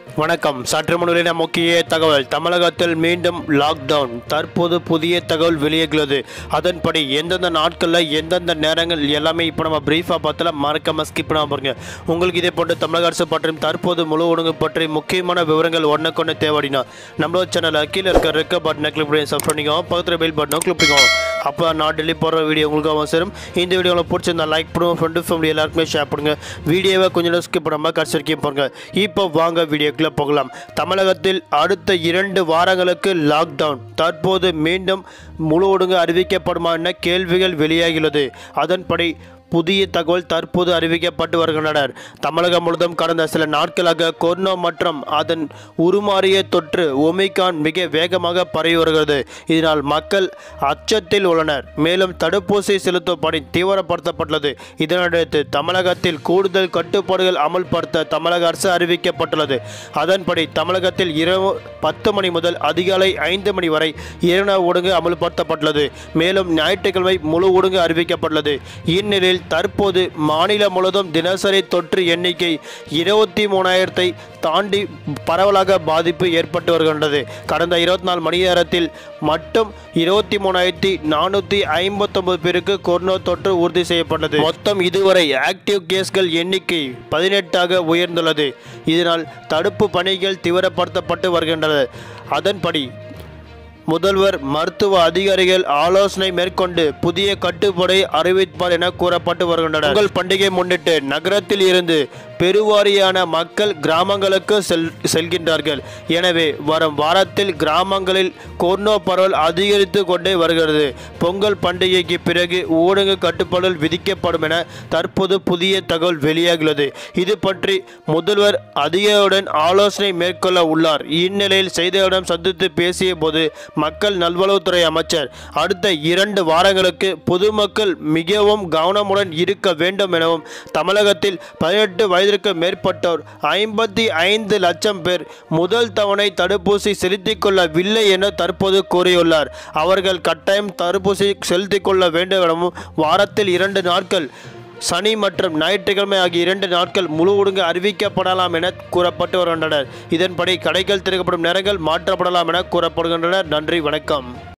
வணக்கம் சற்று முன்னிலையின முக்கிய தகவல் தமிழகத்தில் மீண்டும் லாக்டவுன் தற்போது புதிய தகவல் வெளியாகிறது அதன்படி எந்தெந்த நாட்களில் எந்தெந்த நேரங்கள் எல்லாமே இப்போ நம்ம பிரீஃபாக பார்த்தல மறக்காம ஸ்கிப் பண்ணாம பாருங்க உங்களுக்கு இதே போன்று தமிழக அரசு பற்றியும் தற்போது முழு ஒழுங்கு பற்றி முக்கியமான விவரங்கள் ஒன்றுக்கொன்று தேவைடினா நம்மளோட சேனலில் கீழே இருக்க ரெக்க பட்டனை கிளிக் பண்ணி சப் பண்ணிக்கோங்க பக்கத்தில் பெல் பட்டனை கிளிக் பண்ணிக்கோங்க அப்போ நான் டெல்லி போடுற வீடியோ உங்களுக்கு சேரும் இந்த வீடியோ உங்களுக்கு பிடிச்சிருந்தா லைக் பண்ணுவோம் ஃப்ரெண்டு ஃபேமிலி எல்லாருக்குமே ஷேர் பண்ணுங்க வீடியோவை கொஞ்சம் நேரம் ஸ்கிப் பண்ணாமல் கடைசி வரைக்கும் பாருங்க இப்போ வாங்க வீடியோக்குள்ளே போகலாம் தமிழகத்தில் அடுத்த இரண்டு வாரங்களுக்கு லாக்டவுன் தற்போது மீண்டும் முழு ஒழுங்கு அறிவிக்கப்படுமா என கேள்விகள் வெளியாகியுள்ளது அதன்படி புதிய தகவல் தற்போது அறிவிக்கப்பட்டு வருகின்றனர் தமிழகம் முழுவதும் கடந்த சில நாட்களாக கொரோனா மற்றும் அதன் உருமாறிய தொற்று ஒமிகான் மிக வேகமாக பரவி வருகிறது இதனால் மக்கள் அச்சத்தில் உள்ளனர் மேலும் தடுப்பூசி செலுத்தும் பணி தீவிரப்படுத்தப்பட்டுள்ளது இதனையடுத்து தமிழகத்தில் கூடுதல் கட்டுப்பாடுகள் அமல்படுத்த தமிழக அரசு அறிவிக்கப்பட்டுள்ளது அதன்படி தமிழகத்தில் இரவு பத்து மணி முதல் அதிகாலை ஐந்து மணி வரை இரவு ஒழுங்கு அமல்படுத்தப்பட்டுள்ளது மேலும் ஞாயிற்றுக்கிழமை முழு ஒழுங்கு அறிவிக்கப்பட்டுள்ளது இந்நிலையில் தற்போது மாநிலம் முழுவதும் தினசரி தொற்று எண்ணிக்கை இருபத்தி மூணாயிரத்தை தாண்டி பரவலாக பாதிப்பு ஏற்பட்டு வருகின்றது கடந்த இருபத்தி நாலு மணி நேரத்தில் மட்டும் இருபத்தி மூணாயிரத்தி நானூற்றி ஐம்பத்தொன்பது பேருக்கு கொரோனா தொற்று உறுதி செய்யப்பட்டது மொத்தம் இதுவரை ஆக்டிவ் கேஸ்கள் எண்ணிக்கை பதினெட்டாக உயர்ந்துள்ளது இதனால் தடுப்பு பணிகள் தீவிரப்படுத்தப்பட்டு வருகின்றன அதன்படி முதல்வர் மருத்துவ அதிகாரிகள் ஆலோசனை மேற்கொண்டு புதிய கட்டுப்பாடை அறிவிப்பார் என கூறப்பட்டு வருகின்றனர் பொங்கல் பண்டிகை முன்னிட்டு நகரத்தில் இருந்து பெருவாரியான மக்கள் கிராமங்களுக்கு செல் செல்கின்றார்கள் எனவே வரும் வாரத்தில் கிராமங்களில் கொரோனா பரவல் அதிகரித்து கொண்டே வருகிறது பொங்கல் பண்டிகைக்கு பிறகு ஊடக கட்டுப்பாடுகள் விதிக்கப்படும் என தற்போது புதிய தகவல் வெளியாகியுள்ளது இது பற்றி முதல்வர் அதிகாரியுடன் ஆலோசனை மேற்கொள்ள உள்ளார் இந்நிலையில் செய்தியாளரிடம் சந்தித்து பேசிய போது மக்கள் நல்வளவுத்துறை அமைச்சர் அடுத்த இரண்டு வாரங்களுக்கு பொதுமக்கள் மிகவும் கவனமுடன் இருக்க வேண்டும் எனவும் தமிழகத்தில் பதினெட்டு வயதிற்கு மேற்பட்டோர் ஐம்பத்தி ஐந்து லட்சம் பேர் முதல் தவணை தடுப்பூசி செலுத்திக் கொள்ளவில்லை என தற்போது கூறியுள்ளார் அவர்கள் கட்டாயம் தடுப்பூசி செலுத்திக் கொள்ள வேண்டும் எனவும் வாரத்தில் இரண்டு நாட்கள் சனி மற்றும் ஞாயிற்றுக்கிழமை ஆகிய இரண்டு நாட்கள் முழு ஒழுங்கு அறிவிக்கப்படலாம் என கூறப்பட்டு வருகின்றனர் இதன்படி கடைகள் திறக்கப்படும் நேரங்கள் மாற்றப்படலாம் என கூறப்படுகின்றனர் நன்றி வணக்கம்